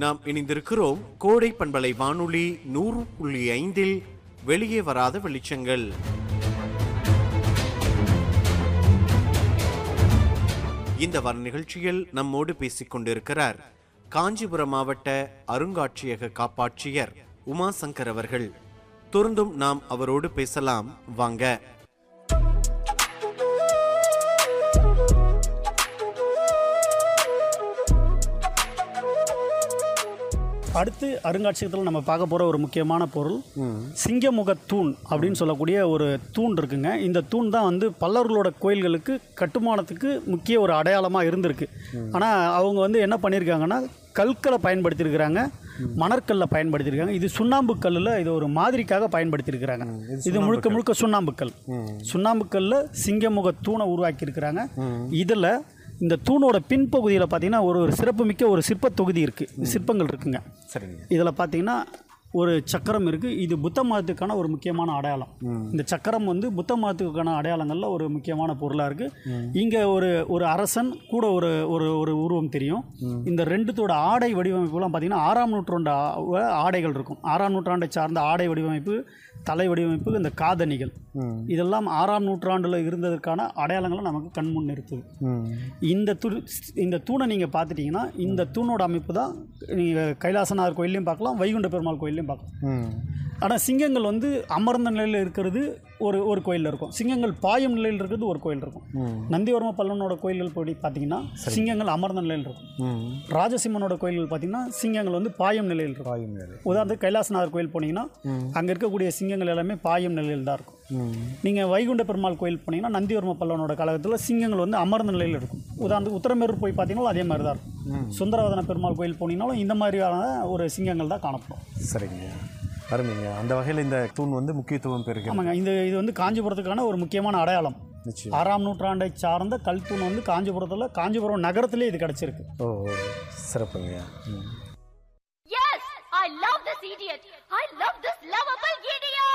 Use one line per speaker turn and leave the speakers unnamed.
நாம் இணைந்திருக்கிறோம் கோடை பண்பலை வானொலி நூறு புள்ளி ஐந்தில் வெளியே வராத வெளிச்சங்கள் இந்த வார நிகழ்ச்சியில் நம்மோடு பேசிக் கொண்டிருக்கிறார் காஞ்சிபுரம் மாவட்ட அருங்காட்சியக காப்பாட்சியர் உமாசங்கர் அவர்கள் தொடர்ந்தும் நாம் அவரோடு பேசலாம் வாங்க
அடுத்து அருங்காட்சியகத்தில் நம்ம பார்க்க போகிற ஒரு முக்கியமான பொருள் சிங்கமுக தூண் அப்படின்னு சொல்லக்கூடிய ஒரு தூண் இருக்குங்க இந்த தூண் தான் வந்து பல்லவர்களோட கோயில்களுக்கு கட்டுமானத்துக்கு முக்கிய ஒரு அடையாளமாக இருந்திருக்கு ஆனால் அவங்க வந்து என்ன பண்ணியிருக்காங்கன்னா கற்களை பயன்படுத்தியிருக்கிறாங்க மணற்கல்ல பயன்படுத்தியிருக்காங்க இது சுண்ணாம்பு கல்லில் இது ஒரு மாதிரிக்காக பயன்படுத்தியிருக்கிறாங்க இது முழுக்க முழுக்க சுண்ணாம்புக்கல் சுண்ணாம்புக்கல்ல சிங்கமுக தூணை உருவாக்கியிருக்கிறாங்க இதில் இந்த தூணோட பின்பகுதியில் பார்த்தீங்கன்னா ஒரு ஒரு சிறப்புமிக்க ஒரு சிற்பத் தொகுதி இருக்குது சிற்பங்கள் இருக்குங்க
சரிங்க
இதில் பார்த்தீங்கன்னா ஒரு சக்கரம் இருக்குது இது புத்த மதத்துக்கான ஒரு முக்கியமான அடையாளம் இந்த சக்கரம் வந்து புத்த மதத்துக்கான அடையாளங்களில் ஒரு முக்கியமான பொருளாக இருக்குது இங்கே ஒரு ஒரு அரசன் கூட ஒரு ஒரு ஒரு உருவம் தெரியும் இந்த ரெண்டுத்தோட ஆடை வடிவமைப்புலாம் பார்த்தீங்கன்னா ஆறாம் நூற்றாண்டு ஆ- ஆடைகள் இருக்கும் ஆறாம் நூற்றாண்டை சார்ந்த ஆடை வடிவமைப்பு தலை வடிவமைப்பு இந்த காதணிகள் இதெல்லாம் ஆறாம் நூற்றாண்டில் இருந்ததற்கான அடையாளங்களை நமக்கு கண்முன் நிறுத்துது இந்த தூ இந்த தூணை நீங்கள் பார்த்துட்டிங்கன்னா இந்த தூணோட அமைப்பு தான் நீங்கள் கைலாசநாதர் கோயிலையும் பார்க்கலாம் வைகுண்ட பெருமாள் கோயிலையும் பார்க்கலாம் ஆனால் சிங்கங்கள் வந்து அமர்ந்த நிலையில் இருக்கிறது ஒரு ஒரு கோயிலில் இருக்கும் சிங்கங்கள் பாயும் நிலையில் இருக்கிறது ஒரு கோயில் இருக்கும் நந்திவர்ம பல்லவனோட கோயில்கள் போய் பார்த்தீங்கன்னா சிங்கங்கள் அமர்ந்த நிலையில் இருக்கும் ராஜசிம்மனோட கோயில்கள் பார்த்தீங்கன்னா சிங்கங்கள் வந்து பாயும் நிலையில் இருக்கும்
வாயும் வேறு
உதாரணத்துக்கு கைலாசநாதர் கோயில் போனீங்கன்னா அங்கே இருக்கக்கூடிய சிங்கங்கள் எல்லாமே பாயும் நிலையில் தான் இருக்கும் நீங்கள் வைகுண்ட பெருமாள் கோயில் போனீங்கன்னா நந்திவர்ம பல்லவனோட காலகட்டத்தில் சிங்கங்கள் வந்து அமர்ந்த நிலையில் இருக்கும் உதாரணத்துக்கு உத்தரமேரூர் போய் பார்த்தீங்கன்னா அதே மாதிரி தான் இருக்கும் சுந்தரவதன பெருமாள் கோயில் போனீங்கன்னாலும் இந்த மாதிரியான ஒரு சிங்கங்கள் தான் காணப்படும்
சரிங்க அருமைங்க அந்த வகையில் இந்த தூண் வந்து முக்கியத்துவம் பெறுகிறது
ஆமாங்க இந்த இது வந்து காஞ்சிபுரத்துக்கான ஒரு முக்கியமான அடையாளம்
நிச்சயம்
ஆறாம் நூற்றாண்டை சார்ந்த கல் தூண் வந்து காஞ்சிபுரத்தில் காஞ்சிபுரம் நகரத்திலே இது கிடச்சிருக்கு
ஓ ஓ, சிறப்புங்க ம்.